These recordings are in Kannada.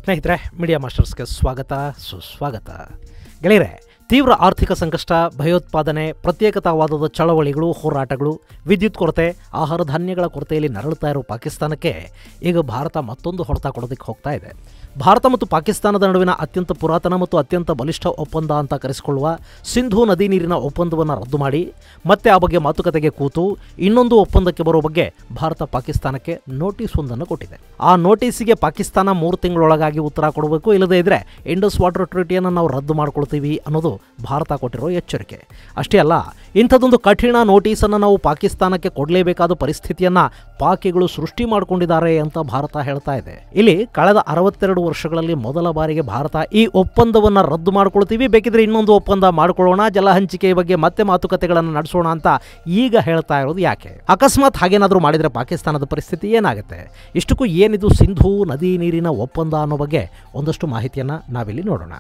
ಸ್ನೇಹಿತರೆ ಮೀಡಿಯಾ ಮಾಸ್ಟರ್ಸ್ಗೆ ಸ್ವಾಗತ ಸುಸ್ವಾಗತ ಗೆಳೆಯರೆ ತೀವ್ರ ಆರ್ಥಿಕ ಸಂಕಷ್ಟ ಭಯೋತ್ಪಾದನೆ ಪ್ರತ್ಯೇಕತಾವಾದದ ಚಳವಳಿಗಳು ಹೋರಾಟಗಳು ವಿದ್ಯುತ್ ಕೊರತೆ ಆಹಾರ ಧಾನ್ಯಗಳ ಕೊರತೆಯಲ್ಲಿ ನರಳುತ್ತಾ ಇರೋ ಪಾಕಿಸ್ತಾನಕ್ಕೆ ಈಗ ಭಾರತ ಮತ್ತೊಂದು ಹೊಡೆತ ಕೊಡೋದಕ್ಕೆ ಹೋಗ್ತಾ ಇದೆ ಭಾರತ ಮತ್ತು ಪಾಕಿಸ್ತಾನದ ನಡುವಿನ ಅತ್ಯಂತ ಪುರಾತನ ಮತ್ತು ಅತ್ಯಂತ ಬಲಿಷ್ಠ ಒಪ್ಪಂದ ಅಂತ ಕರೆಸಿಕೊಳ್ಳುವ ಸಿಂಧೂ ನದಿ ನೀರಿನ ಒಪ್ಪಂದವನ್ನು ರದ್ದು ಮಾಡಿ ಮತ್ತೆ ಆ ಬಗ್ಗೆ ಮಾತುಕತೆಗೆ ಕೂತು ಇನ್ನೊಂದು ಒಪ್ಪಂದಕ್ಕೆ ಬರೋ ಬಗ್ಗೆ ಭಾರತ ಪಾಕಿಸ್ತಾನಕ್ಕೆ ನೋಟಿಸ್ ಒಂದನ್ನು ಕೊಟ್ಟಿದೆ ಆ ನೋಟಿಸಿಗೆ ಪಾಕಿಸ್ತಾನ ಮೂರು ತಿಂಗಳೊಳಗಾಗಿ ಉತ್ತರ ಕೊಡಬೇಕು ಇಲ್ಲದೇ ಇದ್ರೆ ಇಂಡಸ್ ವಾಟರ್ ಟ್ರಿಟಿಯನ್ನು ನಾವು ರದ್ದು ಮಾಡ್ಕೊಳ್ತೀವಿ ಅನ್ನೋದು ಭಾರತ ಕೊಟ್ಟಿರೋ ಎಚ್ಚರಿಕೆ ಅಷ್ಟೇ ಅಲ್ಲ ಇಂಥದ್ದೊಂದು ಕಠಿಣ ನೋಟಿಸನ್ನು ನಾವು ಪಾಕಿಸ್ತಾನಕ್ಕೆ ಕೊಡಲೇಬೇಕಾದ ಪರಿಸ್ಥಿತಿಯನ್ನ ಪಾಕಿಗಳು ಸೃಷ್ಟಿ ಮಾಡಿಕೊಂಡಿದ್ದಾರೆ ಅಂತ ಭಾರತ ಹೇಳ್ತಾ ಇದೆ ಇಲ್ಲಿ ಕಳೆದ ಅರವತ್ತೆರಡು ವರ್ಷಗಳಲ್ಲಿ ಮೊದಲ ಬಾರಿಗೆ ಭಾರತ ಈ ಒಪ್ಪಂದವನ್ನ ರದ್ದು ಮಾಡ್ಕೊಳ್ತೀವಿ ಬೇಕಿದ್ರೆ ಇನ್ನೊಂದು ಒಪ್ಪಂದ ಮಾಡ್ಕೊಳ್ಳೋಣ ಜಲ ಹಂಚಿಕೆಯ ಬಗ್ಗೆ ಮತ್ತೆ ಮಾತುಕತೆಗಳನ್ನು ನಡೆಸೋಣ ಅಂತ ಈಗ ಹೇಳ್ತಾ ಇರೋದು ಯಾಕೆ ಅಕಸ್ಮಾತ್ ಹಾಗೇನಾದರೂ ಮಾಡಿದರೆ ಪಾಕಿಸ್ತಾನದ ಪರಿಸ್ಥಿತಿ ಏನಾಗುತ್ತೆ ಇಷ್ಟಕ್ಕೂ ಏನಿದು ಸಿಂಧೂ ನದಿ ನೀರಿನ ಒಪ್ಪಂದ ಅನ್ನೋ ಬಗ್ಗೆ ಒಂದಷ್ಟು ಮಾಹಿತಿಯನ್ನು ನಾವಿಲ್ಲಿ ನೋಡೋಣ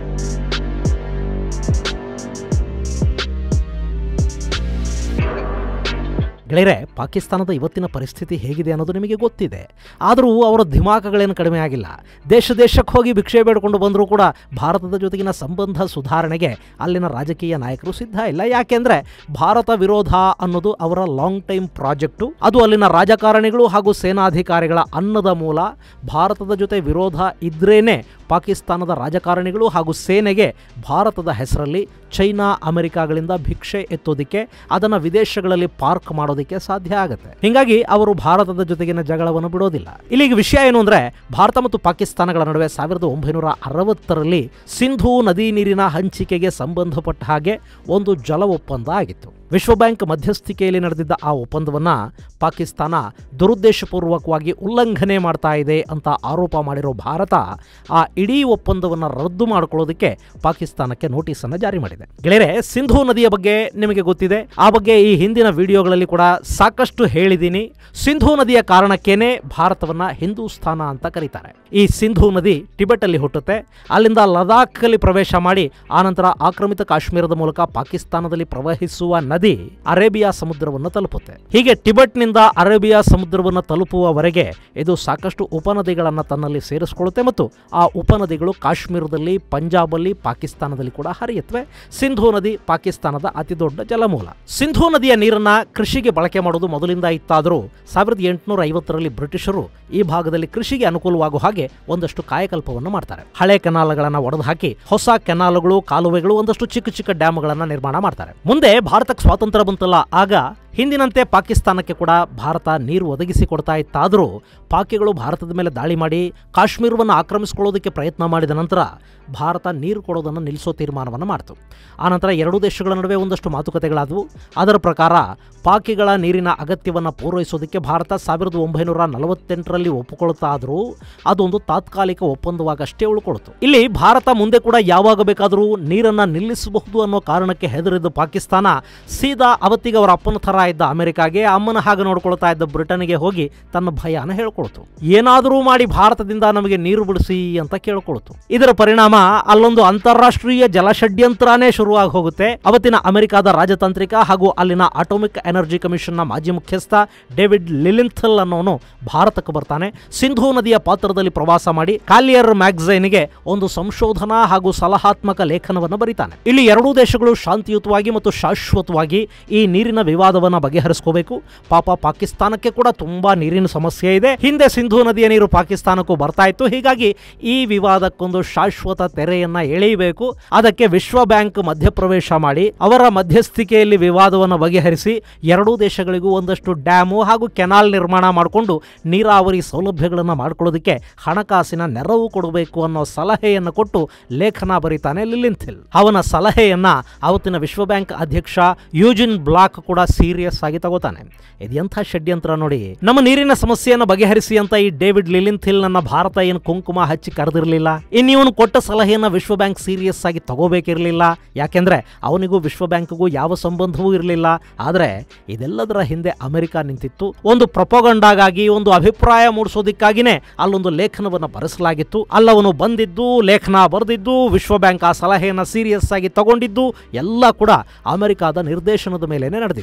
ಗೆಳೆಯರೆ ಪಾಕಿಸ್ತಾನದ ಇವತ್ತಿನ ಪರಿಸ್ಥಿತಿ ಹೇಗಿದೆ ಅನ್ನೋದು ನಿಮಗೆ ಗೊತ್ತಿದೆ ಆದರೂ ಅವರ ಧಿಮಾಕಗಳೇನು ಕಡಿಮೆ ಆಗಿಲ್ಲ ದೇಶ ದೇಶಕ್ಕೆ ಹೋಗಿ ಭಿಕ್ಷೆ ಬೇಡಿಕೊಂಡು ಬಂದರೂ ಕೂಡ ಭಾರತದ ಜೊತೆಗಿನ ಸಂಬಂಧ ಸುಧಾರಣೆಗೆ ಅಲ್ಲಿನ ರಾಜಕೀಯ ನಾಯಕರು ಸಿದ್ಧ ಇಲ್ಲ ಯಾಕೆಂದ್ರೆ ಭಾರತ ವಿರೋಧ ಅನ್ನೋದು ಅವರ ಲಾಂಗ್ ಟೈಮ್ ಪ್ರಾಜೆಕ್ಟು ಅದು ಅಲ್ಲಿನ ರಾಜಕಾರಣಿಗಳು ಹಾಗೂ ಸೇನಾಧಿಕಾರಿಗಳ ಅನ್ನದ ಮೂಲ ಭಾರತದ ಜೊತೆ ವಿರೋಧ ಇದ್ರೇನೆ ಪಾಕಿಸ್ತಾನದ ರಾಜಕಾರಣಿಗಳು ಹಾಗೂ ಸೇನೆಗೆ ಭಾರತದ ಹೆಸರಲ್ಲಿ ಚೈನಾ ಅಮೆರಿಕಾಗಳಿಂದ ಭಿಕ್ಷೆ ಎತ್ತೋದಿಕ್ಕೆ ಅದನ್ನು ವಿದೇಶಗಳಲ್ಲಿ ಪಾರ್ಕ್ ಮಾಡೋದಕ್ಕೆ ಸಾಧ್ಯ ಆಗುತ್ತೆ ಹೀಗಾಗಿ ಅವರು ಭಾರತದ ಜೊತೆಗಿನ ಜಗಳವನ್ನು ಬಿಡೋದಿಲ್ಲ ಇಲ್ಲಿಗೆ ವಿಷಯ ಏನು ಅಂದ್ರೆ ಭಾರತ ಮತ್ತು ಪಾಕಿಸ್ತಾನಗಳ ನಡುವೆ ಸಾವಿರದ ಒಂಬೈನೂರ ಅರವತ್ತರಲ್ಲಿ ಸಿಂಧೂ ನದಿ ನೀರಿನ ಹಂಚಿಕೆಗೆ ಸಂಬಂಧಪಟ್ಟ ಹಾಗೆ ಒಂದು ಜಲ ಒಪ್ಪಂದ ಆಗಿತ್ತು ವಿಶ್ವ ಬ್ಯಾಂಕ್ ಮಧ್ಯಸ್ಥಿಕೆಯಲ್ಲಿ ನಡೆದಿದ್ದ ಆ ಒಪ್ಪಂದವನ್ನ ಪಾಕಿಸ್ತಾನ ದುರುದ್ದೇಶಪೂರ್ವಕವಾಗಿ ಉಲ್ಲಂಘನೆ ಮಾಡ್ತಾ ಇದೆ ಅಂತ ಆರೋಪ ಮಾಡಿರೋ ಭಾರತ ಆ ಇಡೀ ಒಪ್ಪಂದವನ್ನು ರದ್ದು ಮಾಡ್ಕೊಳ್ಳೋದಕ್ಕೆ ಪಾಕಿಸ್ತಾನಕ್ಕೆ ನೋಟಿಸ್ ಅನ್ನು ಜಾರಿ ಮಾಡಿದೆ ಗೆಳೆಯರೆ ಸಿಂಧೂ ನದಿಯ ಬಗ್ಗೆ ನಿಮಗೆ ಗೊತ್ತಿದೆ ಆ ಬಗ್ಗೆ ಈ ಹಿಂದಿನ ವಿಡಿಯೋಗಳಲ್ಲಿ ಕೂಡ ಸಾಕಷ್ಟು ಹೇಳಿದ್ದೀನಿ ಸಿಂಧೂ ನದಿಯ ಕಾರಣಕ್ಕೇನೆ ಭಾರತವನ್ನ ಹಿಂದೂಸ್ಥಾನ ಅಂತ ಕರೀತಾರೆ ಈ ಸಿಂಧೂ ನದಿ ಟಿಬೆಟ್ ಅಲ್ಲಿ ಹುಟ್ಟುತ್ತೆ ಅಲ್ಲಿಂದ ಲದಾಖ್ ಅಲ್ಲಿ ಪ್ರವೇಶ ಮಾಡಿ ಆನಂತರ ಆಕ್ರಮಿತ ಕಾಶ್ಮೀರದ ಮೂಲಕ ಪಾಕಿಸ್ತಾನದಲ್ಲಿ ಪ್ರವಹಿಸುವ ನದಿ ಅರೇಬಿಯಾ ಸಮುದ್ರವನ್ನು ತಲುಪುತ್ತೆ ಹೀಗೆ ಟಿಬೆಟ್ನಿಂದ ಅರೇಬಿಯಾ ಸಮುದ್ರವನ್ನು ತಲುಪುವವರೆಗೆ ಇದು ಸಾಕಷ್ಟು ಉಪನದಿಗಳನ್ನು ತನ್ನಲ್ಲಿ ಸೇರಿಸಿಕೊಳ್ಳುತ್ತೆ ಮತ್ತು ಆ ಉಪನದಿಗಳು ಕಾಶ್ಮೀರದಲ್ಲಿ ಪಂಜಾಬಲ್ಲಿ ಪಾಕಿಸ್ತಾನದಲ್ಲಿ ಕೂಡ ಹರಿಯುತ್ತವೆ ಸಿಂಧೂ ನದಿ ಪಾಕಿಸ್ತಾನದ ಅತಿ ದೊಡ್ಡ ಜಲಮೂಲ ಸಿಂಧೂ ನದಿಯ ನೀರನ್ನ ಕೃಷಿಗೆ ಬಳಕೆ ಮಾಡೋದು ಮೊದಲಿಂದ ಇತ್ತಾದರೂ ಸಾವಿರದ ಎಂಟುನೂರ ಐವತ್ತರಲ್ಲಿ ಬ್ರಿಟಿಷರು ಈ ಭಾಗದಲ್ಲಿ ಕೃಷಿಗೆ ಅನುಕೂಲವಾಗುವ ಹಾಗೆ ಒಂದಷ್ಟು ಕಾಯಕಲ್ಪವನ್ನು ಮಾಡ್ತಾರೆ ಹಳೆ ಕೆನಾಲ್ಗಳನ್ನು ಒಡೆದು ಹಾಕಿ ಹೊಸ ಕೆನಾಲ್ಗಳು ಕಾಲುವೆಗಳು ಒಂದಷ್ಟು ಚಿಕ್ಕ ಚಿಕ್ಕ ಡ್ಯಾಮ್ಗಳನ್ನು ನಿರ್ಮಾಣ ಮಾಡ್ತಾರೆ ಮುಂದೆ ಭಾರತಕ್ಕೆ ಸ್ವಾತಂತ್ರ್ಯ ಬಂತಲ್ಲ ಆಗ ಹಿಂದಿನಂತೆ ಪಾಕಿಸ್ತಾನಕ್ಕೆ ಕೂಡ ಭಾರತ ನೀರು ಒದಗಿಸಿ ಕೊಡ್ತಾ ಇತ್ತಾದರೂ ಪಾಕಿಗಳು ಭಾರತದ ಮೇಲೆ ದಾಳಿ ಮಾಡಿ ಕಾಶ್ಮೀರವನ್ನು ಆಕ್ರಮಿಸಿಕೊಳ್ಳೋದಕ್ಕೆ ಪ್ರಯತ್ನ ಮಾಡಿದ ನಂತರ ಭಾರತ ನೀರು ಕೊಡೋದನ್ನು ನಿಲ್ಲಿಸೋ ತೀರ್ಮಾನವನ್ನು ಮಾಡಿತು ಆನಂತರ ಎರಡೂ ದೇಶಗಳ ನಡುವೆ ಒಂದಷ್ಟು ಮಾತುಕತೆಗಳಾದವು ಅದರ ಪ್ರಕಾರ ಪಾಕಿಗಳ ನೀರಿನ ಅಗತ್ಯವನ್ನು ಪೂರೈಸೋದಕ್ಕೆ ಭಾರತ ಸಾವಿರದ ಒಂಬೈನೂರ ನಲವತ್ತೆಂಟರಲ್ಲಿ ಒಪ್ಪಿಕೊಳ್ತಾದರೂ ಅದೊಂದು ತಾತ್ಕಾಲಿಕ ಒಪ್ಪಂದವಾಗಷ್ಟೇ ಉಳ್ಕೊಳ್ತು ಇಲ್ಲಿ ಭಾರತ ಮುಂದೆ ಕೂಡ ಯಾವಾಗ ಬೇಕಾದರೂ ನೀರನ್ನು ನಿಲ್ಲಿಸಬಹುದು ಅನ್ನೋ ಕಾರಣಕ್ಕೆ ಹೆದರಿದ್ದ ಪಾಕಿಸ್ತಾನ ಸೀದಾ ಅವತ್ತಿಗೆ ಅವರ ಅಪ್ಪನ ಥರ ಇದ್ದ ಅಮೆರಿಕಾಗೆ ಅಮ್ಮನ ಹಾಗೆ ನೋಡ್ಕೊಳ್ತಾ ಇದ್ದ ಬ್ರಿಟನ್ಗೆ ಹೋಗಿ ತನ್ನ ಭಯನ ಹೇಳ್ಕೊಳ್ತು ಏನಾದರೂ ಮಾಡಿ ಭಾರತದಿಂದ ನಮಗೆ ನೀರು ಬಿಡಿಸಿ ಅಂತ ಕೇಳ್ಕೊಳ್ತು ಇದರ ಪರಿಣಾಮ ಅಲ್ಲೊಂದು ಅಂತಾರಾಷ್ಟ್ರೀಯ ಜಲಷಡ್ಯಂತ್ರನೇ ಶುರುವಾಗಿ ಹೋಗುತ್ತೆ ಅವತ್ತಿನ ಅಮೆರಿಕಾದ ರಾಜತಾಂತ್ರಿಕ ಹಾಗೂ ಅಲ್ಲಿನ ಆಟೋಮಿಕ್ ಎನರ್ಜಿ ಕಮಿಷನ್ನ ಮಾಜಿ ಮುಖ್ಯಸ್ಥ ಡೇವಿಡ್ ಲಿಲಿಂಥಲ್ ಅನ್ನೋನು ಭಾರತಕ್ಕೆ ಬರ್ತಾನೆ ಸಿಂಧೂ ನದಿಯ ಪಾತ್ರದಲ್ಲಿ ಪ್ರವಾಸ ಮಾಡಿ ಕಾಲಿಯರ್ ಮ್ಯಾಗಝೈನ್ಗೆ ಒಂದು ಸಂಶೋಧನಾ ಹಾಗೂ ಸಲಹಾತ್ಮಕ ಲೇಖನವನ್ನು ಬರೀತಾನೆ ಇಲ್ಲಿ ಎರಡೂ ದೇಶಗಳು ಶಾಂತಿಯುತವಾಗಿ ಮತ್ತು ಶಾಶ್ವತವಾಗಿ ಈ ನೀರಿನ ವಿವಾದವನ್ನು ಬಗೆಹರಿಸ್ಕೋಬೇಕು ಪಾಪ ಪಾಕಿಸ್ತಾನಕ್ಕೆ ಕೂಡ ತುಂಬಾ ನೀರಿನ ಸಮಸ್ಯೆ ಇದೆ ಹಿಂದೆ ಸಿಂಧೂ ನದಿಯ ನೀರು ಪಾಕಿಸ್ತಾನಕ್ಕೂ ಬರ್ತಾ ಇತ್ತು ಹೀಗಾಗಿ ಈ ವಿವಾದಕ್ಕೊಂದು ಶಾಶ್ವತ ತೆರೆಯನ್ನ ಎಳೆಯಬೇಕು ಅದಕ್ಕೆ ವಿಶ್ವ ಬ್ಯಾಂಕ್ ಮಧ್ಯಪ್ರವೇಶ ಮಾಡಿ ಅವರ ಮಧ್ಯಸ್ಥಿಕೆಯಲ್ಲಿ ವಿವಾದವನ್ನು ಬಗೆಹರಿಸಿ ಎರಡೂ ದೇಶಗಳಿಗೂ ಒಂದಷ್ಟು ಡ್ಯಾಮು ಹಾಗೂ ಕೆನಾಲ್ ನಿರ್ಮಾಣ ಮಾಡಿಕೊಂಡು ನೀರಾವರಿ ಸೌಲಭ್ಯಗಳನ್ನು ಮಾಡ್ಕೊಳ್ಳೋದಕ್ಕೆ ಹಣಕಾಸಿನ ನೆರವು ಕೊಡಬೇಕು ಅನ್ನೋ ಸಲಹೆಯನ್ನು ಕೊಟ್ಟು ಲೇಖನ ಬರೀತಾನೆ ಲಿಲಿಂಥಿಲ್ ಅವನ ಸಲಹೆಯನ್ನ ಅವತ್ತಿನ ವಿಶ್ವ ಬ್ಯಾಂಕ್ ಅಧ್ಯಕ್ಷ ಯೂಜಿನ್ ಬ್ಲಾಕ್ ಕೂಡ ಸೀರಿಯಸ್ ಆಗಿ ತಗೋತಾನೆ ಇದೆಂಥ ಷಡ್ಯಂತ್ರ ನೋಡಿ ನಮ್ಮ ನೀರಿನ ಸಮಸ್ಯೆಯನ್ನು ಬಗೆಹರಿಸಿ ಅಂತ ಈ ಡೇವಿಡ್ ಲಿಲಿಂಥಿಲ್ ನನ್ನ ಭಾರತ ಏನು ಕುಂಕುಮ ಹಚ್ಚಿ ಕರೆದಿರಲಿಲ್ಲ ಇನ್ನಿವನು ಕೊಟ್ಟ ಸಲಹೆಯನ್ನು ವಿಶ್ವ ಬ್ಯಾಂಕ್ ಸೀರಿಯಸ್ ಆಗಿ ತಗೋಬೇಕಿರಲಿಲ್ಲ ಯಾಕೆಂದ್ರೆ ಅವನಿಗೂ ವಿಶ್ವ ಬ್ಯಾಂಕ್ಗೂ ಯಾವ ಸಂಬಂಧವೂ ಇರಲಿಲ್ಲ ಆದರೆ ಇದೆಲ್ಲದರ ಹಿಂದೆ ಅಮೆರಿಕ ನಿಂತಿತ್ತು ಒಂದು ಪ್ರಪೋಗಂಡಾಗಾಗಿ ಒಂದು ಅಭಿಪ್ರಾಯ ಮೂಡಿಸೋದಕ್ಕಾಗಿನೇ ಅಲ್ಲೊಂದು ಲೇಖನವನ್ನು ಬರೆಸಲಾಗಿತ್ತು ಅಲ್ಲವನು ಬಂದಿದ್ದು ಲೇಖನ ಬರೆದಿದ್ದು ವಿಶ್ವ ಬ್ಯಾಂಕ್ ಆ ಸಲಹೆಯನ್ನು ಸೀರಿಯಸ್ ಆಗಿ ತಗೊಂಡಿದ್ದು ಎಲ್ಲ ಕೂಡ ಅಮೆರಿಕಾದ ನಿರ್ದೇಶನದ ಮೇಲೇನೆ ನಡೆದಿತ್ತು ಇದಾದ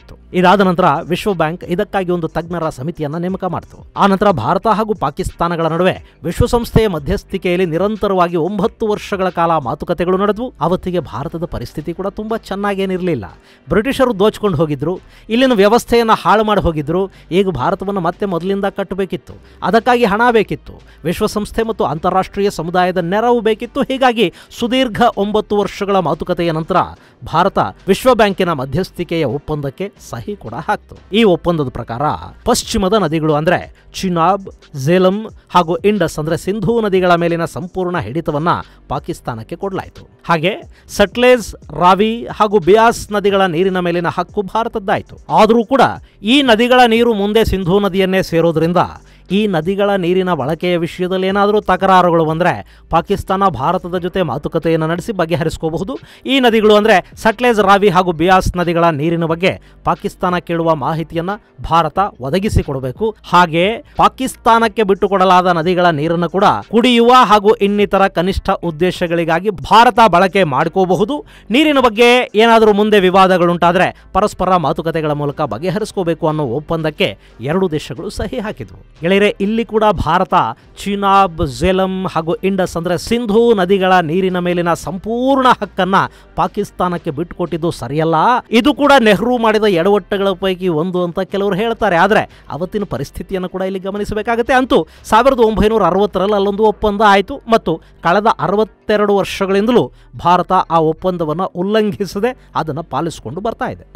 ಇದಾದ ನಂತರ ವಿಶ್ವ ಬ್ಯಾಂಕ್ ಇದಕ್ಕಾಗಿ ಒಂದು ತಜ್ಞರ ಸಮಿತಿಯನ್ನ ನೇಮಕ ಮಾಡಿತು ಆ ನಂತರ ಭಾರತ ಹಾಗೂ ಪಾಕಿಸ್ತಾನಗಳ ನಡುವೆ ವಿಶ್ವಸಂಸ್ಥೆಯ ಮಧ್ಯಸ್ಥಿಕೆಯಲ್ಲಿ ನಿರಂತರವಾಗಿ ಒಂಬತ್ತು ವರ್ಷಗಳ ಕಾಲ ಮಾತುಕತೆಗಳು ನಡೆದವು ಅವತ್ತಿಗೆ ಭಾರತದ ಪರಿಸ್ಥಿತಿ ಕೂಡ ತುಂಬಾ ಚೆನ್ನಾಗೇನಿರಲಿಲ್ಲ ಬ್ರಿಟಿಷರು ದೋಚ್ಕೊಂಡು ಹೋಗಿದ್ರು ಇಲ್ಲಿನ ವ್ಯವಸ್ಥೆಯನ್ನು ಹಾಳು ಮಾಡಿ ಹೋಗಿದ್ರು ಈಗ ಭಾರತವನ್ನು ಮತ್ತೆ ಮೊದಲಿಂದ ಕಟ್ಟಬೇಕಿತ್ತು ಅದಕ್ಕಾಗಿ ಹಣ ಬೇಕಿತ್ತು ವಿಶ್ವಸಂಸ್ಥೆ ಮತ್ತು ಅಂತಾರಾಷ್ಟ್ರೀಯ ಸಮುದಾಯದ ನೆರವು ಬೇಕಿತ್ತು ಹೀಗಾಗಿ ಸುದೀರ್ಘ ಒಂಬತ್ತು ವರ್ಷಗಳ ಮಾತುಕತೆಯ ನಂತರ ಭಾರತ ವಿಶ್ವ ಬ್ಯಾಂಕಿನ ಮಧ್ಯಸ್ಥಿಕೆಯ ಒಪ್ಪಂದಕ್ಕೆ ಸಹಿ ಕೂಡ ಹಾಕ್ತು ಈ ಒಪ್ಪಂದದ ಪ್ರಕಾರ ಪಶ್ಚಿಮದ ನದಿಗಳು ಅಂದ್ರೆ ಚಿನಾಬ್ ಝೇಲಂ ಹಾಗೂ ಇಂಡಸ್ ಅಂದ್ರೆ ಸಿಂಧೂ ನದಿಗಳ ಮೇಲಿನ ಸಂಪೂರ್ಣ ಹಿಡಿತವನ್ನ ಪಾಕಿಸ್ತಾನಕ್ಕೆ ಕೊಡಲಾಯಿತು ಹಾಗೆ ಸಟ್ಲೇಜ್ ರಾವಿ ಹಾಗೂ ಬಿಯಾಸ್ ನದಿಗಳ ನೀರಿನ ಮೇಲಿನ ಹಕ್ಕು ಭಾರತದ್ದಾಯಿತು ಆದರೂ ಕೂಡ ಈ ನದಿಗಳ ನೀರು ಮುಂದೆ ಸಿಂಧೂ ನದಿಯನ್ನೇ ಸೇರೋದ್ರಿಂದ ಈ ನದಿಗಳ ನೀರಿನ ಬಳಕೆಯ ವಿಷಯದಲ್ಲಿ ಏನಾದರೂ ತಕರಾರುಗಳು ಬಂದರೆ ಪಾಕಿಸ್ತಾನ ಭಾರತದ ಜೊತೆ ಮಾತುಕತೆಯನ್ನು ನಡೆಸಿ ಬಗೆಹರಿಸ್ಕೋಬಹುದು ಈ ನದಿಗಳು ಅಂದರೆ ಸಟ್ಲೇಜ್ ರಾವಿ ಹಾಗೂ ಬಿಯಾಸ್ ನದಿಗಳ ನೀರಿನ ಬಗ್ಗೆ ಪಾಕಿಸ್ತಾನ ಕೇಳುವ ಮಾಹಿತಿಯನ್ನು ಭಾರತ ಒದಗಿಸಿಕೊಡಬೇಕು ಹಾಗೆ ಪಾಕಿಸ್ತಾನಕ್ಕೆ ಬಿಟ್ಟುಕೊಡಲಾದ ನದಿಗಳ ನೀರನ್ನು ಕೂಡ ಕುಡಿಯುವ ಹಾಗೂ ಇನ್ನಿತರ ಕನಿಷ್ಠ ಉದ್ದೇಶಗಳಿಗಾಗಿ ಭಾರತ ಬಳಕೆ ಮಾಡ್ಕೋಬಹುದು ನೀರಿನ ಬಗ್ಗೆ ಏನಾದರೂ ಮುಂದೆ ವಿವಾದಗಳುಂಟಾದರೆ ಪರಸ್ಪರ ಮಾತುಕತೆಗಳ ಮೂಲಕ ಬಗೆಹರಿಸ್ಕೋಬೇಕು ಅನ್ನೋ ಒಪ್ಪಂದಕ್ಕೆ ಎರಡು ದೇಶಗಳು ಸಹಿ ಹಾಕಿದ್ವು ಗೆಳೆಯರೆ ಇಲ್ಲಿ ಕೂಡ ಭಾರತ ಚಿನಾಬ್ ಝೆಲಂ ಹಾಗೂ ಇಂಡಸ್ ಅಂದ್ರೆ ಸಿಂಧೂ ನದಿಗಳ ನೀರಿನ ಮೇಲಿನ ಸಂಪೂರ್ಣ ಹಕ್ಕನ್ನ ಪಾಕಿಸ್ತಾನಕ್ಕೆ ಬಿಟ್ಟುಕೊಟ್ಟಿದ್ದು ಸರಿಯಲ್ಲ ಇದು ಕೂಡ ನೆಹರು ಮಾಡಿದ ಎಡವಟ್ಟುಗಳ ಪೈಕಿ ಒಂದು ಅಂತ ಕೆಲವರು ಹೇಳ್ತಾರೆ ಆದರೆ ಅವತ್ತಿನ ಪರಿಸ್ಥಿತಿಯನ್ನು ಕೂಡ ಇಲ್ಲಿ ಗಮನಿಸಬೇಕಾಗುತ್ತೆ ಅಂತೂ ಸಾವಿರದ ಒಂಬೈನೂರ ಅರವತ್ತರಲ್ಲಿ ಅಲ್ಲೊಂದು ಒಪ್ಪಂದ ಆಯಿತು ಮತ್ತು ಕಳೆದ ಅರವತ್ತೆರಡು ವರ್ಷಗಳಿಂದಲೂ ಭಾರತ ಆ ಒಪ್ಪಂದವನ್ನು ಉಲ್ಲಂಘಿಸದೆ ಅದನ್ನು ಪಾಲಿಸಿಕೊಂಡು ಬರ್ತಾ ಇದೆ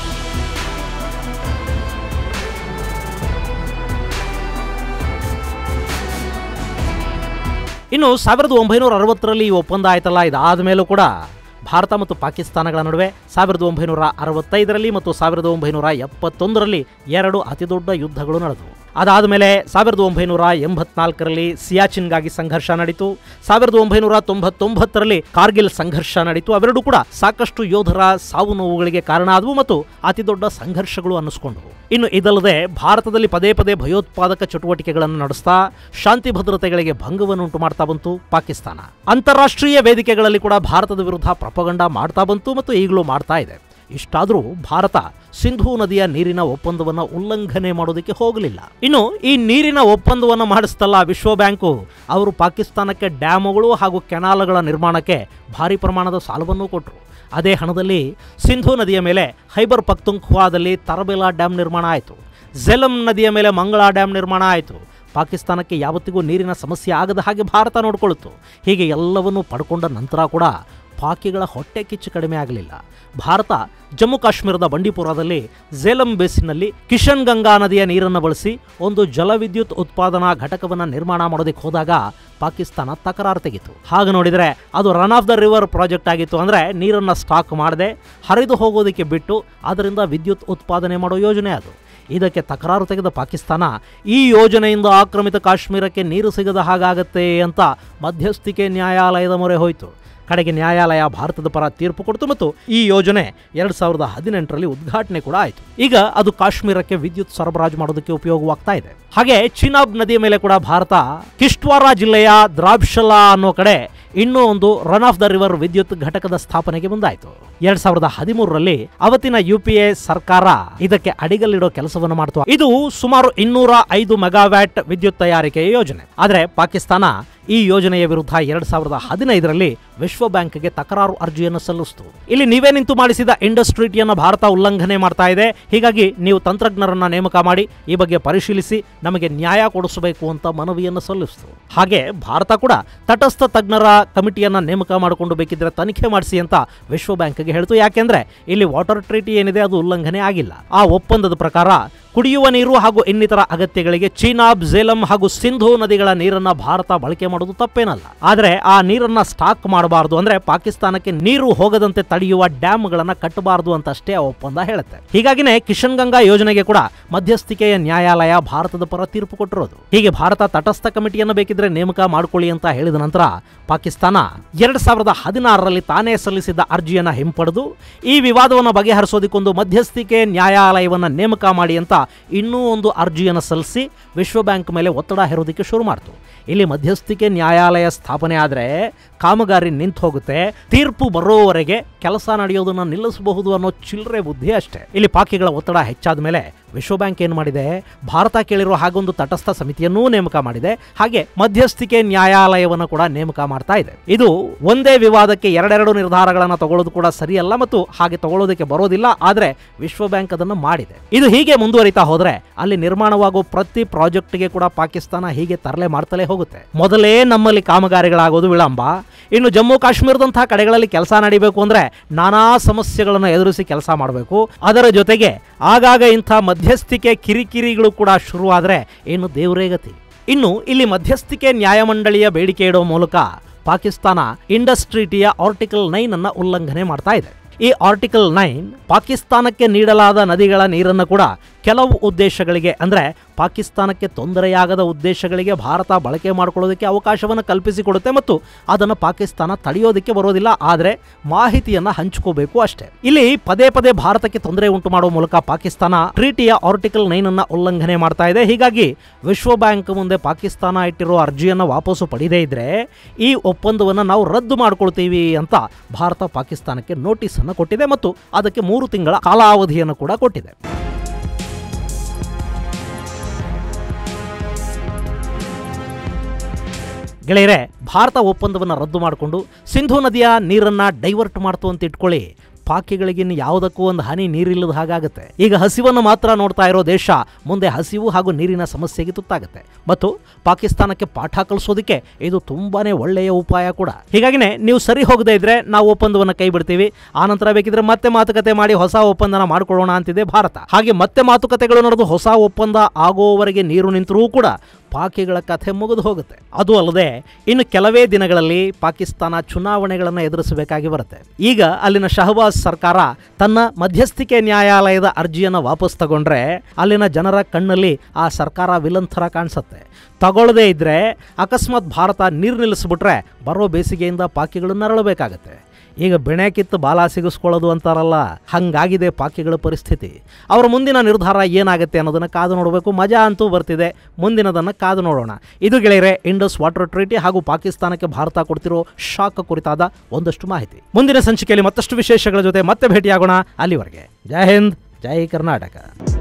ಇನ್ನು ಸಾವಿರದ ಒಂಬೈನೂರ ಅರವತ್ತರಲ್ಲಿ ಈ ಒಪ್ಪಂದ ಆಯ್ತಲ್ಲ ಇದಾದ ಮೇಲೂ ಕೂಡ ಭಾರತ ಮತ್ತು ಪಾಕಿಸ್ತಾನಗಳ ನಡುವೆ ಸಾವಿರದ ಒಂಬೈನೂರ ಅರವತ್ತೈದರಲ್ಲಿ ಮತ್ತು ಸಾವಿರದ ಒಂಬೈನೂರ ಎಪ್ಪತ್ತೊಂದರಲ್ಲಿ ಎರಡು ಅತಿದೊಡ್ಡ ಯುದ್ಧಗಳು ನಡೆದವು ಅದಾದ ಮೇಲೆ ಸಾವಿರದ ಒಂಬೈನೂರ ಎಂಬತ್ನಾಲ್ಕರಲ್ಲಿ ಸಿಯಾಚಿನ್ಗಾಗಿ ಸಂಘರ್ಷ ನಡೀತು ಸಾವಿರದ ಒಂಬೈನೂರ ತೊಂಬತ್ತೊಂಬತ್ತರಲ್ಲಿ ಕಾರ್ಗಿಲ್ ಸಂಘರ್ಷ ನಡೀತು ಅವೆರಡೂ ಕೂಡ ಸಾಕಷ್ಟು ಯೋಧರ ಸಾವು ನೋವುಗಳಿಗೆ ಕಾರಣ ಆದವು ಮತ್ತು ಅತಿದೊಡ್ಡ ಸಂಘರ್ಷಗಳು ಅನ್ನಿಸ್ಕೊಂಡವು ಇನ್ನು ಇದಲ್ಲದೆ ಭಾರತದಲ್ಲಿ ಪದೇ ಪದೇ ಭಯೋತ್ಪಾದಕ ಚಟುವಟಿಕೆಗಳನ್ನು ನಡೆಸ್ತಾ ಶಾಂತಿ ಭದ್ರತೆಗಳಿಗೆ ಭಂಗವನ್ನುಂಟು ಮಾಡ್ತಾ ಬಂತು ಪಾಕಿಸ್ತಾನ ಅಂತಾರಾಷ್ಟ್ರೀಯ ವೇದಿಕೆಗಳಲ್ಲಿ ಕೂಡ ಭಾರತದ ವಿರುದ್ಧ ಪ್ರಪಗಂಡ ಮಾಡ್ತಾ ಬಂತು ಮತ್ತು ಈಗಲೂ ಮಾಡ್ತಾ ಇದೆ ಇಷ್ಟಾದರೂ ಭಾರತ ಸಿಂಧೂ ನದಿಯ ನೀರಿನ ಒಪ್ಪಂದವನ್ನು ಉಲ್ಲಂಘನೆ ಮಾಡೋದಕ್ಕೆ ಹೋಗಲಿಲ್ಲ ಇನ್ನು ಈ ನೀರಿನ ಒಪ್ಪಂದವನ್ನು ಮಾಡಿಸ್ತಲ್ಲ ವಿಶ್ವ ಬ್ಯಾಂಕು ಅವರು ಪಾಕಿಸ್ತಾನಕ್ಕೆ ಡ್ಯಾಮುಗಳು ಹಾಗೂ ಕೆನಾಲ್ಗಳ ನಿರ್ಮಾಣಕ್ಕೆ ಭಾರಿ ಪ್ರಮಾಣದ ಸಾಲವನ್ನು ಕೊಟ್ಟರು ಅದೇ ಹಣದಲ್ಲಿ ಸಿಂಧೂ ನದಿಯ ಮೇಲೆ ಹೈಬರ್ ಪಕ್ತುಂಖ್ವಾದಲ್ಲಿ ತರಬೆಲಾ ಡ್ಯಾಮ್ ನಿರ್ಮಾಣ ಆಯಿತು ಝೆಲಂ ನದಿಯ ಮೇಲೆ ಮಂಗಳಾ ಡ್ಯಾಮ್ ನಿರ್ಮಾಣ ಆಯಿತು ಪಾಕಿಸ್ತಾನಕ್ಕೆ ಯಾವತ್ತಿಗೂ ನೀರಿನ ಸಮಸ್ಯೆ ಆಗದ ಹಾಗೆ ಭಾರತ ನೋಡಿಕೊಳ್ಳಿತು ಹೀಗೆ ಎಲ್ಲವನ್ನೂ ಪಡ್ಕೊಂಡ ನಂತರ ಕೂಡ ಪಾಕಿಗಳ ಹೊಟ್ಟೆ ಕಿಚ್ಚು ಕಡಿಮೆ ಆಗಲಿಲ್ಲ ಭಾರತ ಜಮ್ಮು ಕಾಶ್ಮೀರದ ಬಂಡೀಪುರದಲ್ಲಿ ಝೇಲಂ ಬೇಸಿನಲ್ಲಿ ಕಿಶನ್ ಗಂಗಾ ನದಿಯ ನೀರನ್ನು ಬಳಸಿ ಒಂದು ಜಲವಿದ್ಯುತ್ ಉತ್ಪಾದನಾ ಘಟಕವನ್ನು ನಿರ್ಮಾಣ ಮಾಡೋದಕ್ಕೆ ಹೋದಾಗ ಪಾಕಿಸ್ತಾನ ತಕರಾರು ತೆಗಿತು ಹಾಗೆ ನೋಡಿದರೆ ಅದು run of the river project ಆಗಿತ್ತು ಅಂದರೆ ನೀರನ್ನು ಸ್ಟಾಕ್ ಮಾಡದೆ ಹರಿದು ಹೋಗೋದಕ್ಕೆ ಬಿಟ್ಟು ಅದರಿಂದ ವಿದ್ಯುತ್ ಉತ್ಪಾದನೆ ಮಾಡೋ ಯೋಜನೆ ಅದು ಇದಕ್ಕೆ ತಕರಾರು ತೆಗೆದ ಪಾಕಿಸ್ತಾನ ಈ ಯೋಜನೆಯಿಂದ ಆಕ್ರಮಿತ ಕಾಶ್ಮೀರಕ್ಕೆ ನೀರು ಸಿಗದ ಹಾಗಾಗತ್ತೆ ಅಂತ ಮಧ್ಯಸ್ಥಿಕೆ ನ್ಯಾಯಾಲಯದ ಮೊರೆ ಹೋಯಿತು ಕಡೆಗೆ ನ್ಯಾಯಾಲಯ ಭಾರತದ ಪರ ತೀರ್ಪು ಕೊಡ್ತು ಮತ್ತು ಈ ಯೋಜನೆ ಎರಡ್ ಸಾವಿರದ ಹದಿನೆಂಟರಲ್ಲಿ ಉದ್ಘಾಟನೆ ಕೂಡ ಆಯಿತು ಈಗ ಅದು ಕಾಶ್ಮೀರಕ್ಕೆ ವಿದ್ಯುತ್ ಸರಬರಾಜು ಮಾಡೋದಕ್ಕೆ ಉಪಯೋಗವಾಗ್ತಾ ಇದೆ ಹಾಗೆ ಚಿನಾಬ್ ನದಿಯ ಮೇಲೆ ಕೂಡ ಭಾರತ ಕಿಶ್ಟ್ವಾರ ಜಿಲ್ಲೆಯ ದ್ರಾಬ್ಶಲಾ ಅನ್ನೋ ಕಡೆ ಇನ್ನೂ ಒಂದು ರನ್ ಆಫ್ ದ ರಿವರ್ ವಿದ್ಯುತ್ ಘಟಕದ ಸ್ಥಾಪನೆಗೆ ಮುಂದಾಯಿತು ಎರಡ್ ಸಾವಿರದ ಹದಿಮೂರರಲ್ಲಿ ಅವತ್ತಿನ ಯು ಪಿ ಎ ಸರ್ಕಾರ ಇದಕ್ಕೆ ಅಡಿಗಲ್ಲಿಡೋ ಕೆಲಸವನ್ನು ಮಾಡ್ತು ಇದು ಸುಮಾರು ಇನ್ನೂರ ಐದು ಮೆಗಾವ್ಯಾಟ್ ವಿದ್ಯುತ್ ತಯಾರಿಕೆಯ ಯೋಜನೆ ಆದರೆ ಪಾಕಿಸ್ತಾನ ಈ ಯೋಜನೆಯ ವಿರುದ್ಧ ಎರಡ್ ಸಾವಿರದ ಹದಿನೈದರಲ್ಲಿ ವಿಶ್ವ ಬ್ಯಾಂಕ್ಗೆ ತಕರಾರು ಅರ್ಜಿಯನ್ನು ಸಲ್ಲಿಸಿತು ಇಲ್ಲಿ ನೀವೇ ನಿಂತು ಮಾಡಿಸಿದ ಇಂಡಸ್ಟ್ರೀಟಿಯನ್ನು ಭಾರತ ಉಲ್ಲಂಘನೆ ಮಾಡ್ತಾ ಇದೆ ಹೀಗಾಗಿ ನೀವು ತಂತ್ರಜ್ಞರನ್ನ ನೇಮಕ ಮಾಡಿ ಈ ಬಗ್ಗೆ ಪರಿಶೀಲಿಸಿ ನಮಗೆ ನ್ಯಾಯ ಕೊಡಿಸಬೇಕು ಅಂತ ಮನವಿಯನ್ನು ಸಲ್ಲಿಸಿತು ಹಾಗೆ ಭಾರತ ಕೂಡ ತಟಸ್ಥ ತಜ್ಞರ ಕಮಿಟಿಯನ್ನ ನೇಮಕ ಮಾಡಿಕೊಂಡು ಬೇಕಿದ್ರೆ ತನಿಖೆ ಮಾಡಿಸಿ ಅಂತ ವಿಶ್ವ ಬ್ಯಾಂಕ್ಗೆ ಹೇಳ್ತು ಯಾಕೆಂದ್ರೆ ಇಲ್ಲಿ ವಾಟರ್ ಟ್ರೀಟಿ ಏನಿದೆ ಅದು ಉಲ್ಲಂಘನೆ ಆಗಿಲ್ಲ ಆ ಒಪ್ಪಂದದ ಪ್ರಕಾರ ಕುಡಿಯುವ ನೀರು ಹಾಗೂ ಇನ್ನಿತರ ಅಗತ್ಯಗಳಿಗೆ ಚೀನಾಬ್ ಝೇಲಂ ಹಾಗೂ ಸಿಂಧೂ ನದಿಗಳ ನೀರನ್ನ ಭಾರತ ಬಳಕೆ ಮಾಡೋದು ತಪ್ಪೇನಲ್ಲ ಆದರೆ ಆ ನೀರನ್ನ ಸ್ಟಾಕ್ ಮಾಡಬಾರದು ಅಂದ್ರೆ ಪಾಕಿಸ್ತಾನಕ್ಕೆ ನೀರು ಹೋಗದಂತೆ ತಡೆಯುವ ಡ್ಯಾಮ್ಗಳನ್ನ ಕಟ್ಟಬಾರದು ಅಂತ ಅಷ್ಟೇ ಆ ಒಪ್ಪಂದ ಹೇಳುತ್ತೆ ಹೀಗಾಗಿನೇ ಕಿಶನ್ ಗಂಗಾ ಯೋಜನೆಗೆ ಕೂಡ ಮಧ್ಯಸ್ಥಿಕೆಯ ನ್ಯಾಯಾಲಯ ಭಾರತದ ಪರ ತೀರ್ಪು ಕೊಟ್ಟಿರೋದು ಹೀಗೆ ಭಾರತ ತಟಸ್ಥ ಕಮಿಟಿಯನ್ನು ಬೇಕಿದ್ರೆ ನೇಮಕ ಮಾಡಿಕೊಳ್ಳಿ ಅಂತ ಹೇಳಿದ ನಂತರ ಪಾಕಿಸ್ತಾನ ಎರಡ್ ಸಾವಿರದ ಹದಿನಾರರಲ್ಲಿ ತಾನೇ ಸಲ್ಲಿಸಿದ್ದ ಅರ್ಜಿಯನ್ನ ಹಿಂಪಡೆದು ಈ ವಿವಾದವನ್ನು ಬಗೆಹರಿಸೋದಕ್ಕೊಂದು ಮಧ್ಯಸ್ಥಿಕೆ ನ್ಯಾಯಾಲಯವನ್ನ ನೇಮಕ ಮಾಡಿ ಅಂತ ಇನ್ನೂ ಒಂದು ಅರ್ಜಿಯನ್ನು ಸಲ್ಲಿಸಿ ವಿಶ್ವ ಬ್ಯಾಂಕ್ ಮೇಲೆ ಒತ್ತಡ ಹೇರೋದಕ್ಕೆ ಶುರು ಮಾಡ್ತು ಇಲ್ಲಿ ಮಧ್ಯಸ್ಥಿಕೆ ನ್ಯಾಯಾಲಯ ಸ್ಥಾಪನೆ ಆದರೆ ಕಾಮಗಾರಿ ನಿಂತು ಹೋಗುತ್ತೆ ತೀರ್ಪು ಬರೋವರೆಗೆ ಕೆಲಸ ನಡೆಯೋದನ್ನ ನಿಲ್ಲಿಸಬಹುದು ಅನ್ನೋ ಚಿಲ್ಲರೆ ಬುದ್ಧಿ ಅಷ್ಟೇ ಇಲ್ಲಿ ಪಾಕಿಗಳ ಒತ್ತಡ ಹೆಚ್ಚಾದ ಮೇಲೆ ವಿಶ್ವ ಬ್ಯಾಂಕ್ ಏನು ಮಾಡಿದೆ ಭಾರತ ಕೇಳಿರೋ ಹಾಗೊಂದು ತಟಸ್ಥ ಸಮಿತಿಯನ್ನೂ ನೇಮಕ ಮಾಡಿದೆ ಹಾಗೆ ಮಧ್ಯಸ್ಥಿಕೆ ನ್ಯಾಯಾಲಯವನ್ನು ಕೂಡ ನೇಮಕ ಮಾಡ್ತಾ ಇದೆ ಇದು ಒಂದೇ ವಿವಾದಕ್ಕೆ ಎರಡೆರಡು ನಿರ್ಧಾರಗಳನ್ನು ತಗೊಳ್ಳೋದು ಕೂಡ ಸರಿಯಲ್ಲ ಮತ್ತು ಹಾಗೆ ತಗೊಳ್ಳೋದಕ್ಕೆ ಬರೋದಿಲ್ಲ ಆದರೆ ವಿಶ್ವ ಬ್ಯಾಂಕ್ ಅದನ್ನು ಮಾಡಿದೆ ಇದು ಹೀಗೆ ಮುಂದುವರಿತಾ ಹೋದ್ರೆ ಅಲ್ಲಿ ನಿರ್ಮಾಣವಾಗುವ ಪ್ರತಿ ಪ್ರಾಜೆಕ್ಟ್ಗೆ ಕೂಡ ಪಾಕಿಸ್ತಾನ ಹೀಗೆ ತರಲೆ ಮಾಡ್ತಲೇ ಹೋಗುತ್ತೆ ಮೊದಲೇ ನಮ್ಮಲ್ಲಿ ಕಾಮಗಾರಿಗಳಾಗೋದು ವಿಳಂಬ ಇನ್ನು ಜಮ್ಮು ಕಾಶ್ಮೀರದಂತಹ ಕಡೆಗಳಲ್ಲಿ ಕೆಲಸ ನಡಿಬೇಕು ಅಂದ್ರೆ ನಾನಾ ಸಮಸ್ಯೆಗಳನ್ನು ಎದುರಿಸಿ ಕೆಲಸ ಮಾಡಬೇಕು ಅದರ ಜೊತೆಗೆ ಆಗಾಗ ಇಂಥ ಮಧ್ಯಸ್ಥಿಕೆ ಕಿರಿಕಿರಿಗಳು ಕೂಡ ಶುರುವಾದರೆ ಏನು ದೇವರೇ ಗತಿ ಇನ್ನು ಇಲ್ಲಿ ಮಧ್ಯಸ್ಥಿಕೆ ನ್ಯಾಯಮಂಡಳಿಯ ಬೇಡಿಕೆ ಇಡುವ ಮೂಲಕ ಪಾಕಿಸ್ತಾನ ಇಂಡಸ್ ಟ್ರೀಟಿಯ ಆರ್ಟಿಕಲ್ ನೈನ್ ಅನ್ನ ಉಲ್ಲಂಘನೆ ಮಾಡ್ತಾ ಇದೆ ಈ ಆರ್ಟಿಕಲ್ ನೈನ್ ಪಾಕಿಸ್ತಾನಕ್ಕೆ ನೀಡಲಾದ ನದಿಗಳ ನೀರನ್ನು ಕೂಡ ಕೆಲವು ಉದ್ದೇಶಗಳಿಗೆ ಅಂದರೆ ಪಾಕಿಸ್ತಾನಕ್ಕೆ ತೊಂದರೆಯಾಗದ ಉದ್ದೇಶಗಳಿಗೆ ಭಾರತ ಬಳಕೆ ಮಾಡಿಕೊಳ್ಳೋದಕ್ಕೆ ಅವಕಾಶವನ್ನು ಕಲ್ಪಿಸಿಕೊಡುತ್ತೆ ಮತ್ತು ಅದನ್ನು ಪಾಕಿಸ್ತಾನ ತಡೆಯೋದಕ್ಕೆ ಬರೋದಿಲ್ಲ ಆದರೆ ಮಾಹಿತಿಯನ್ನು ಹಂಚ್ಕೋಬೇಕು ಅಷ್ಟೇ ಇಲ್ಲಿ ಪದೇ ಪದೇ ಭಾರತಕ್ಕೆ ತೊಂದರೆ ಉಂಟು ಮಾಡುವ ಮೂಲಕ ಪಾಕಿಸ್ತಾನ ಟ್ರೀಟಿಯ ಆರ್ಟಿಕಲ್ ನೈನ್ ಅನ್ನ ಉಲ್ಲಂಘನೆ ಮಾಡ್ತಾ ಇದೆ ಹೀಗಾಗಿ ವಿಶ್ವ ಬ್ಯಾಂಕ್ ಮುಂದೆ ಪಾಕಿಸ್ತಾನ ಇಟ್ಟಿರೋ ಅರ್ಜಿಯನ್ನು ವಾಪಸ್ಸು ಪಡೆಯದೇ ಇದ್ರೆ ಈ ಒಪ್ಪಂದವನ್ನು ನಾವು ರದ್ದು ಮಾಡ್ಕೊಳ್ತೀವಿ ಅಂತ ಭಾರತ ಪಾಕಿಸ್ತಾನಕ್ಕೆ ನೋಟಿಸ್ ಅನ್ನು ಕೊಟ್ಟಿದೆ ಮತ್ತು ಅದಕ್ಕೆ ಮೂರು ತಿಂಗಳ ಕಾಲಾವಧಿಯನ್ನು ಕೂಡ ಕೊಟ್ಟಿದೆ ಗೆಳೆಯರೆ ಭಾರತ ಒಪ್ಪಂದವನ್ನು ರದ್ದು ಮಾಡಿಕೊಂಡು ಸಿಂಧು ನದಿಯ ನೀರನ್ನ ಡೈವರ್ಟ್ ಮಾಡ್ತು ಅಂತ ಇಟ್ಕೊಳ್ಳಿ ಪಾಕಿಗಳಿಗೆ ಇನ್ನು ಯಾವುದಕ್ಕೂ ಒಂದು ಹನಿ ನೀರಿಲ್ಲದ ಹಾಗಾಗುತ್ತೆ ಈಗ ಹಸಿವನ್ನು ಮಾತ್ರ ನೋಡ್ತಾ ಇರೋ ದೇಶ ಮುಂದೆ ಹಸಿವು ಹಾಗೂ ನೀರಿನ ಸಮಸ್ಯೆಗೆ ತುತ್ತಾಗುತ್ತೆ ಮತ್ತು ಪಾಕಿಸ್ತಾನಕ್ಕೆ ಪಾಠ ಕಲಿಸೋದಕ್ಕೆ ಇದು ತುಂಬಾನೇ ಒಳ್ಳೆಯ ಉಪಾಯ ಕೂಡ ಹೀಗಾಗಿನೇ ನೀವು ಸರಿ ಹೋಗದೇ ಇದ್ರೆ ನಾವು ಒಪ್ಪಂದವನ್ನು ಕೈ ಬಿಡ್ತೀವಿ ಆನಂತರ ಬೇಕಿದ್ರೆ ಮತ್ತೆ ಮಾತುಕತೆ ಮಾಡಿ ಹೊಸ ಒಪ್ಪಂದನ ಮಾಡ್ಕೊಳ್ಳೋಣ ಅಂತಿದೆ ಭಾರತ ಹಾಗೆ ಮತ್ತೆ ಮಾತುಕತೆಗಳು ನಡೆದು ಹೊಸ ಒಪ್ಪಂದ ಆಗೋವರೆಗೆ ನೀರು ನಿಂತರೂ ಕೂಡ ಪಾಕಿಗಳ ಕಥೆ ಮುಗಿದು ಹೋಗುತ್ತೆ ಅದು ಅಲ್ಲದೆ ಇನ್ನು ಕೆಲವೇ ದಿನಗಳಲ್ಲಿ ಪಾಕಿಸ್ತಾನ ಚುನಾವಣೆಗಳನ್ನು ಎದುರಿಸಬೇಕಾಗಿ ಬರುತ್ತೆ ಈಗ ಅಲ್ಲಿನ ಶಹಬಾಜ್ ಸರ್ಕಾರ ತನ್ನ ಮಧ್ಯಸ್ಥಿಕೆ ನ್ಯಾಯಾಲಯದ ಅರ್ಜಿಯನ್ನು ವಾಪಸ್ ತಗೊಂಡ್ರೆ ಅಲ್ಲಿನ ಜನರ ಕಣ್ಣಲ್ಲಿ ಆ ಸರ್ಕಾರ ವಿಲನ್ ಥರ ಕಾಣಿಸುತ್ತೆ ತಗೊಳ್ಳದೇ ಇದ್ರೆ ಅಕಸ್ಮಾತ್ ಭಾರತ ನೀರು ನಿಲ್ಲಿಸ್ಬಿಟ್ರೆ ಬರೋ ಬೇಸಿಗೆಯಿಂದ ಪಾಕಿಗಳು ನರಳಬೇಕಾಗತ್ತೆ ಈಗ ಬೆಣೆ ಕಿತ್ತು ಬಾಲ ಸಿಗಿಸ್ಕೊಳ್ಳೋದು ಅಂತಾರಲ್ಲ ಹಂಗಾಗಿದೆ ಪಾಕಿಗಳ ಪರಿಸ್ಥಿತಿ ಅವರ ಮುಂದಿನ ನಿರ್ಧಾರ ಏನಾಗುತ್ತೆ ಅನ್ನೋದನ್ನು ಕಾದು ನೋಡಬೇಕು ಮಜಾ ಅಂತೂ ಬರ್ತಿದೆ ಮುಂದಿನದನ್ನು ಕಾದು ನೋಡೋಣ ಇದು ಗೆಳೆಯರೆ ಇಂಡಸ್ ವಾಟರ್ ಟ್ರೀಟಿ ಹಾಗೂ ಪಾಕಿಸ್ತಾನಕ್ಕೆ ಭಾರತ ಕೊಡ್ತಿರೋ ಶಾಕ್ ಕುರಿತಾದ ಒಂದಷ್ಟು ಮಾಹಿತಿ ಮುಂದಿನ ಸಂಚಿಕೆಯಲ್ಲಿ ಮತ್ತಷ್ಟು ವಿಶೇಷಗಳ ಜೊತೆ ಮತ್ತೆ ಭೇಟಿಯಾಗೋಣ ಅಲ್ಲಿವರೆಗೆ ಜೈ ಹಿಂದ್ ಜೈ ಕರ್ನಾಟಕ